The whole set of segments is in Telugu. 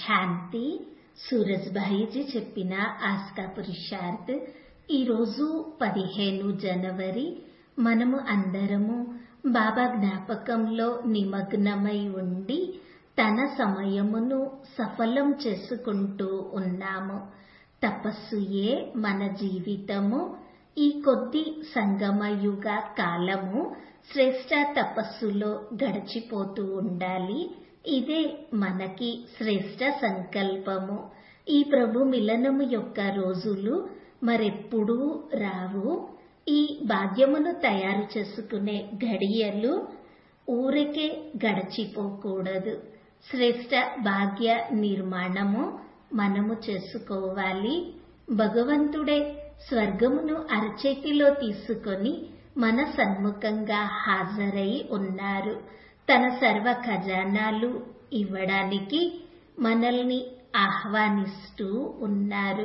శాంతి సూరజ్భాయిజీ చెప్పిన ఆస్కా పురుషార్థ్ ఈరోజు పదిహేను జనవరి మనము అందరము బాబా జ్ఞాపకంలో నిమగ్నమై ఉండి తన సమయమును సఫలం చేసుకుంటూ ఉన్నాము తపస్సుయే మన జీవితము ఈ కొద్ది సంగమయుగ కాలము శ్రేష్ట తపస్సులో గడిచిపోతూ ఉండాలి ఇదే మనకి శ్రేష్ట సంకల్పము ఈ ప్రభు మిలనము యొక్క రోజులు మరెప్పుడూ రావు ఈ భాగ్యమును తయారు చేసుకునే గడియలు ఊరికే గడిచిపోకూడదు శ్రేష్ట భాగ్య నిర్మాణము మనము చేసుకోవాలి భగవంతుడే స్వర్గమును అరచేతిలో తీసుకొని మన సన్ముఖంగా హాజరై ఉన్నారు తన సర్వ ఖజానాలు ఇవ్వడానికి మనల్ని ఆహ్వానిస్తూ ఉన్నారు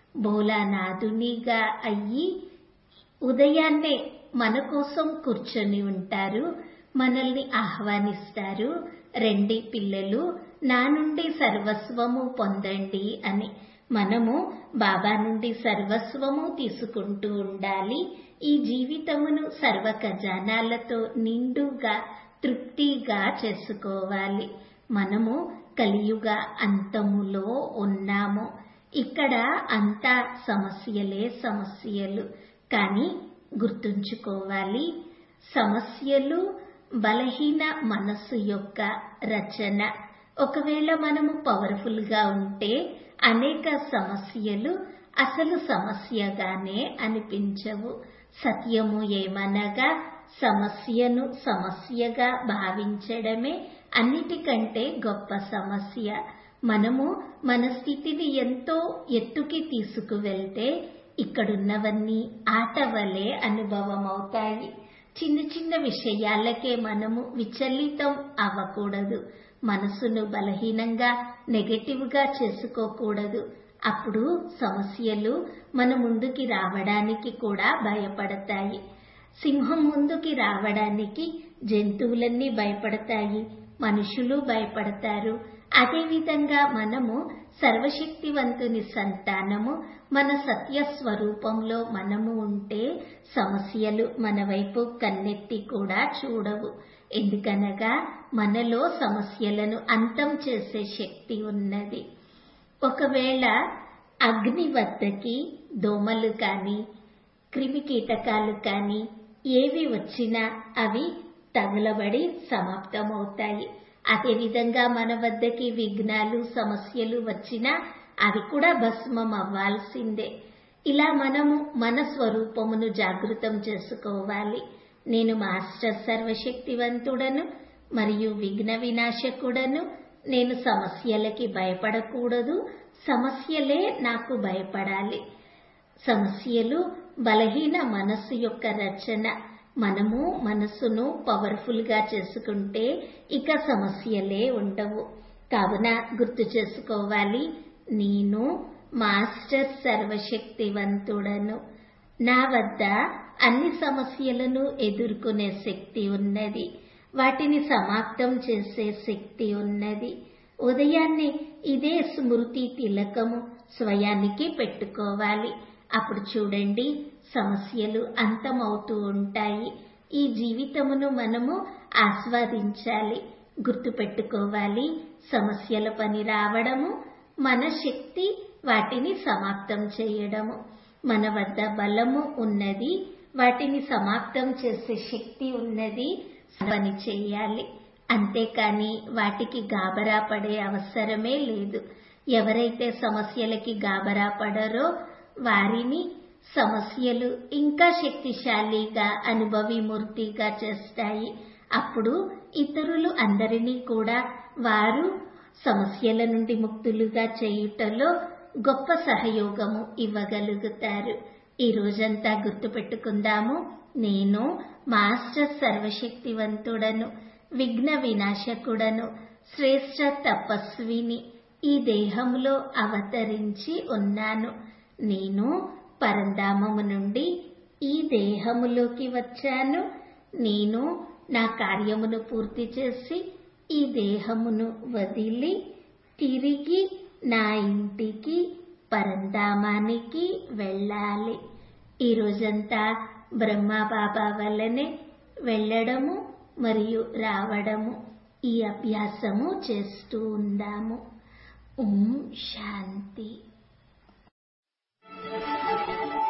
బోలానాథునిగా అయ్యి ఉదయాన్నే మన కోసం కూర్చొని ఉంటారు మనల్ని ఆహ్వానిస్తారు రెండి పిల్లలు నా నుండి సర్వస్వము పొందండి అని మనము బాబా నుండి సర్వస్వము తీసుకుంటూ ఉండాలి ఈ జీవితమును సర్వ ఖజానాలతో నిండుగా తృప్తిగా చేసుకోవాలి మనము కలియుగ అంతములో ఉన్నాము ఇక్కడ అంతా సమస్యలే సమస్యలు కానీ గుర్తుంచుకోవాలి సమస్యలు బలహీన మనస్సు యొక్క రచన ఒకవేళ మనము పవర్ఫుల్ గా ఉంటే అనేక సమస్యలు అసలు సమస్యగానే అనిపించవు సత్యము ఏమనగా సమస్యను సమస్యగా భావించడమే అన్నిటికంటే గొప్ప సమస్య మనము మన స్థితిని ఎంతో ఎత్తుకి తీసుకువెళ్తే ఇక్కడున్నవన్నీ ఆట వలె అనుభవం అవుతాయి చిన్న చిన్న విషయాలకే మనము విచలితం అవ్వకూడదు మనసును బలహీనంగా నెగటివ్ గా చేసుకోకూడదు అప్పుడు సమస్యలు మన ముందుకి రావడానికి కూడా భయపడతాయి సింహం ముందుకి రావడానికి జంతువులన్నీ భయపడతాయి మనుషులు భయపడతారు అదేవిధంగా మనము సర్వశక్తివంతుని సంతానము మన సత్య స్వరూపంలో మనము ఉంటే సమస్యలు మన వైపు కన్నెత్తి కూడా చూడవు ఎందుకనగా మనలో సమస్యలను అంతం చేసే శక్తి ఉన్నది ఒకవేళ అగ్ని వద్దకి దోమలు కానీ క్రిమి కీటకాలు కానీ ఏవి వచ్చినా అవి తగులబడి సమాప్తమవుతాయి అదేవిధంగా మన వద్దకి విఘ్నాలు సమస్యలు వచ్చినా అవి కూడా భస్మం అవ్వాల్సిందే ఇలా మనము మన స్వరూపమును జాగృతం చేసుకోవాలి నేను మాస్టర్ సర్వశక్తివంతుడను మరియు విఘ్న వినాశకుడను నేను సమస్యలకి భయపడకూడదు సమస్యలే నాకు భయపడాలి సమస్యలు బలహీన మనస్సు యొక్క రచన మనము మనస్సును పవర్ఫుల్ గా చేసుకుంటే ఇక సమస్యలే ఉండవు కావున గుర్తు చేసుకోవాలి నేను మాస్టర్ సర్వశక్తివంతుడను నా వద్ద అన్ని సమస్యలను ఎదుర్కొనే శక్తి ఉన్నది వాటిని సమాప్తం చేసే శక్తి ఉన్నది ఉదయాన్నే ఇదే స్మృతి తిలకము స్వయానికి పెట్టుకోవాలి అప్పుడు చూడండి సమస్యలు అంతమవుతూ ఉంటాయి ఈ జీవితమును మనము ఆస్వాదించాలి గుర్తుపెట్టుకోవాలి సమస్యల పని రావడము మన శక్తి వాటిని సమాప్తం చేయడము మన వద్ద బలము ఉన్నది వాటిని సమాప్తం చేసే శక్తి ఉన్నది పని చేయాలి అంతేకాని వాటికి గాబరా పడే అవసరమే లేదు ఎవరైతే సమస్యలకి గాబరా పడరో వారిని సమస్యలు ఇంకా శక్తిశాలిగా అనుభవిమూర్తిగా చేస్తాయి అప్పుడు ఇతరులు అందరినీ కూడా వారు సమస్యల నుండి ముక్తులుగా చేయుటలో గొప్ప సహయోగము ఇవ్వగలుగుతారు ఈ రోజంతా గుర్తుపెట్టుకుందాము నేను మాస్టర్ సర్వశక్తివంతుడను విఘ్న వినాశకుడను శ్రేష్ట తపస్విని ఈ దేహంలో అవతరించి ఉన్నాను నేను పరంధామము నుండి ఈ దేహములోకి వచ్చాను నేను నా కార్యమును పూర్తి చేసి ఈ దేహమును వదిలి తిరిగి నా ఇంటికి పరంధామానికి వెళ్ళాలి ఈ రోజంతా బ్రహ్మబాబా వల్లనే వెళ్ళడము మరియు రావడము ఈ అభ్యాసము చేస్తూ ఉందాము ఓం శాంతి